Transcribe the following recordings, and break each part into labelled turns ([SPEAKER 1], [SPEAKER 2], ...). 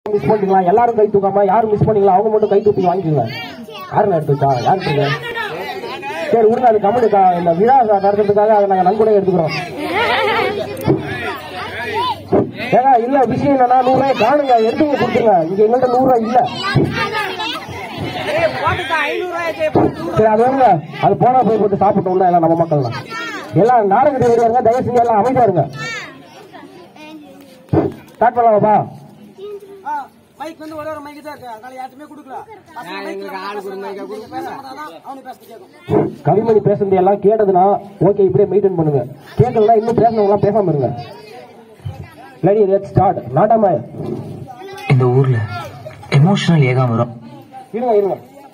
[SPEAKER 1] Miss பண்ணிக்கலாம் எல்லாரும் கை தூக்காம யாரும் மிஸ் பண்ணிக்கலாம் அவங்க மட்டும் கை தூக்கி வாங்கிக்கோங்க யாருங்க எடுத்துச்சா யாரு இருக்கு? சரி விடுங்க அது கமெண்ட் இந்த விழா நடத்துறதுக்காக அதை நாங்க நன்கொடை எடுத்துக்கிறோம் ஏங்க இல்ல விஷயம் என்னன்னா நூறு ரூபாய் காணுங்க எடுத்து கொடுத்துருங்க இங்க எங்கள்கிட்ட நூறு ரூபாய் இல்ல சரி அது வருங்க அது போனா போய் போட்டு சாப்பிட்டோம்ல எல்லாம் நம்ம மக்கள் தான் எல்லாம் நாடகத்தை வருவாங்க தயவு செஞ்சு எல்லாம் அமைதியா இருங்க ஸ்டார்ட் பண்ணலாமாப்பா
[SPEAKER 2] மைக் வந்து ஒரே ஒரு மைக் தான் இருக்கு அதனால யாருமே கொடுக்கல அவனுக்கு பேச கேட்கும்
[SPEAKER 1] கவிமணி பேசுறது எல்லாம் கேட்டதுன்னா ஓகே இப்படியே மெயின்டைன் பண்ணுங்க கேட்கலன்னா இன்னும் பேசணுங்க எல்லாம் பேசாம இருங்க ரெடி லெட் ஸ்டார்ட் நாட்டாம
[SPEAKER 3] இந்த ஊர்ல எமோஷனல் ஏகாமரம்
[SPEAKER 1] இருங்க இருங்க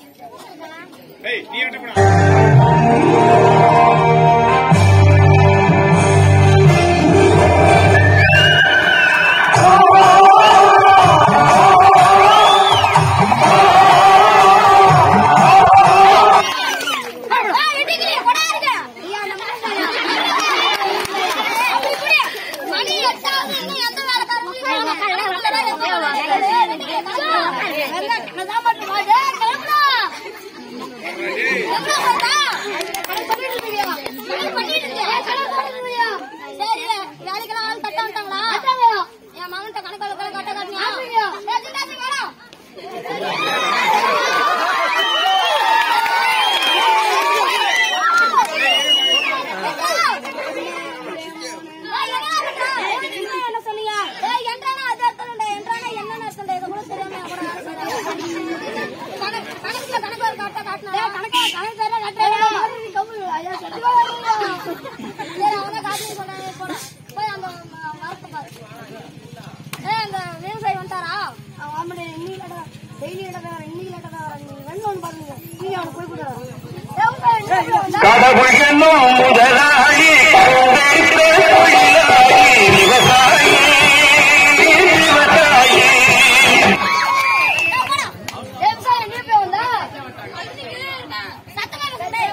[SPEAKER 4] வேலைக்கெல்லாம் ஆள் தட்ட வந்துட்டாங்களா என் மகன்கிட்ட கணக்கால கட்ட காட்டியா மேடம் என்ன சொன்னீங்க ஏய் என்றானா அது அர்த்தம்டா என்றானா என்ன அர்த்தம்டா இத கூட தெரியாம கூட கணக்கு கணக்குல கணக்கு ஒரு காட்ட காட்டணும் ஏய் கணக்கு கணக்கு பேர கட்டறேன் நீ கம்மு ஐயா சத்தியமா சரி அவன காட்டி போறாங்க போற போய் அந்த வார்த்தை பாரு ஏய் அந்த விவசாயி வந்துட்டாரா அவன் ஆமாடா இன்னைக்கு கடை டெய்லி கடை இன்னைக்கு கடை நீங்க வந்து ஒன்று பாருங்க நீங்க அவனை போய் கொடுறாரு
[SPEAKER 5] கடவுள் என்னும் முதலாளி கருணைத்த தொழிலாளி விவசாயி விவசாயி
[SPEAKER 4] விவசாயம் நீ போய் வந்தா சத்தமா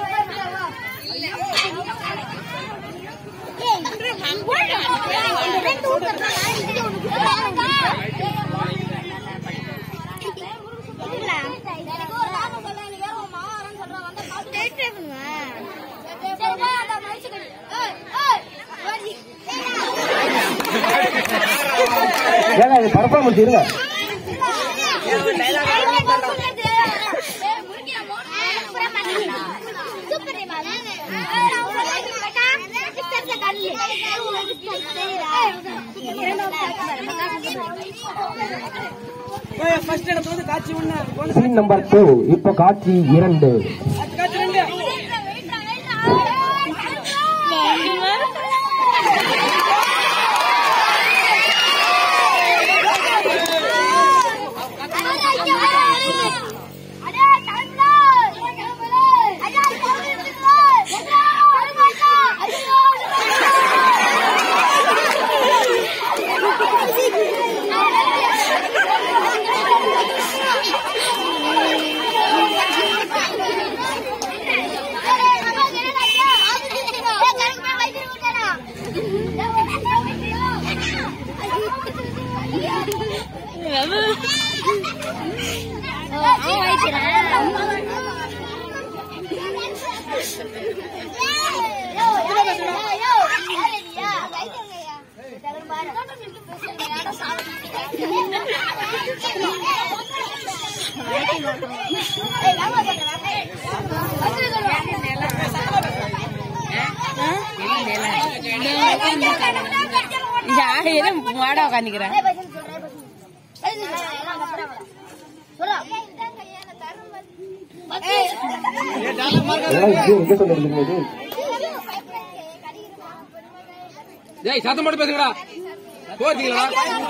[SPEAKER 1] ஏங்க இது பர்ஃபார்மன்ஸ் இருங்க
[SPEAKER 2] ஃபர்ஸ்ட் இடத்துல வந்து காட்சி ஒண்ணு ஒண்ணு
[SPEAKER 1] சீன் நம்பர் டூ இப்ப காட்சி இரண்டு
[SPEAKER 2] காட்சி ரெண்டு
[SPEAKER 6] யாரும் மாட உட்காந்துக்கிறேன்
[SPEAKER 1] எல்லாம் இது எங்க சொல்லிருக்கீங்க இது
[SPEAKER 7] ஏய் சத்தம் போட்டு பேசுங்கடா போச்சுங்களா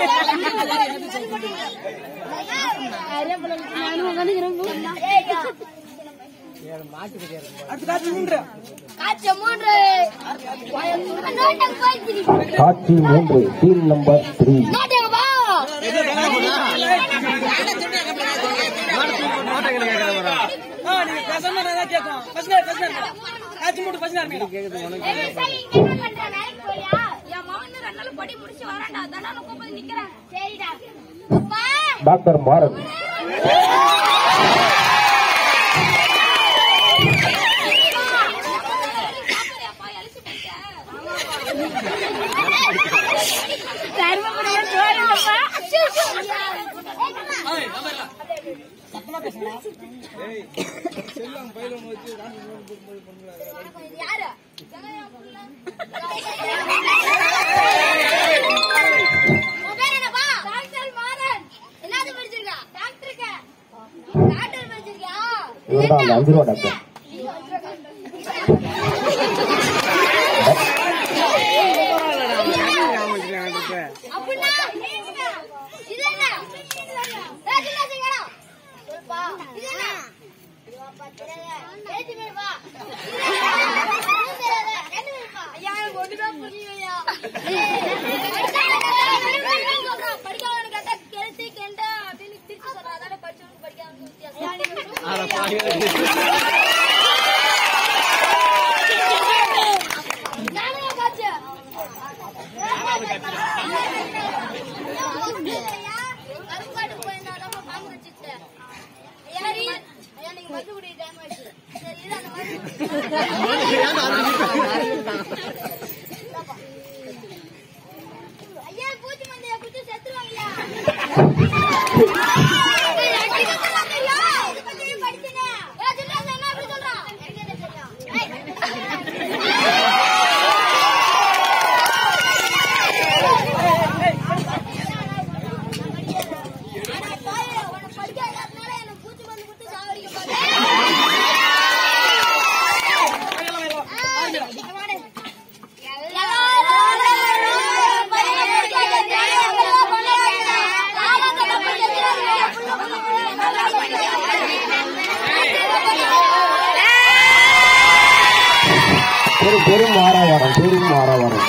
[SPEAKER 2] அடுத்த காட்சி மூன்று
[SPEAKER 4] காட்சி மூன்று
[SPEAKER 1] காட்சி மூன்று சீன் நம்பர் த்ரீ
[SPEAKER 4] நாட்டியம் வா
[SPEAKER 2] ஆ நீங்க பேசாம நான் தான் கேட்கும் ஃபர்ஸ்ட் நேரம் ஃபர்ஸ்ட் நேரம் காட்சி மூன்று ஃபர்ஸ்ட் நேரம்
[SPEAKER 4] என் மகன் ரெண்டு நாள் பொடி முடிச்சு வரேன்டா அதான் நான் கூப்பிட்டு நிக்கிறேன் சரிடா
[SPEAKER 1] டாக்டர் மாறன்
[SPEAKER 4] யாரு உன் பேர் என்னப்பா? டாக்டர் மாறன். என்னது படிச்சிருக்க? டாக்டருக்கு. டாக்டர் படிச்சிருக்கியா?
[SPEAKER 1] இவர் தான் அந்த அஞ்சு ரூபா டாக்டர்
[SPEAKER 4] அப்படின்னா, இது என்ன? ஏய், சின்ன சிங்கடா. சொல்லுப்பா. இது என்ன? இதுவாப்பா, தெரியாது. ஏத்தி மீன்ப்பா. இது என்ன? இதுவும் தெரியாது. என்ன மீன்ப்பா? ஐயா, எனக்கு ஒண்ணுமே புரியலையா. படிக்காதவனு கேட்டா கெளுத்தி, கெண்டை அப்படின்னு பிரிச்சு சொல்றா. அதானே படிச்சவனுக்கு படிக்காதவனுக்கு வித்தியாசம். நானே காய்ச்ச. கருப்பாட்டு போயிருந்தாலும் பாம்பு கடிச்சிச்சு. ஐயா, நீ- ஐயா, நீங்க மருந்து குடி, time ஆயிடுச்சு. சரி, இரு, அந்த மருந்து ஐயா, பூச்சி மண்டையை குத்தி செத்துருவாங்கய்யா. ஏய், அடிக்க சொல்லாதய்யா. இது பத்தியே படிச்சேனே. ஏய், சின்ன என்ன அப்படி சொல்றான்? எனக்கு என்ன தெரியும்? ஏய். ஆனா பாரு, உன்னை படிக்க வைக்காதனால எனக்கு பூச்சி மருந்து குத்தி சாவடிக்க
[SPEAKER 1] பெரும் பெரும் ஆரவாரம் பெரும் ஆரவாரம்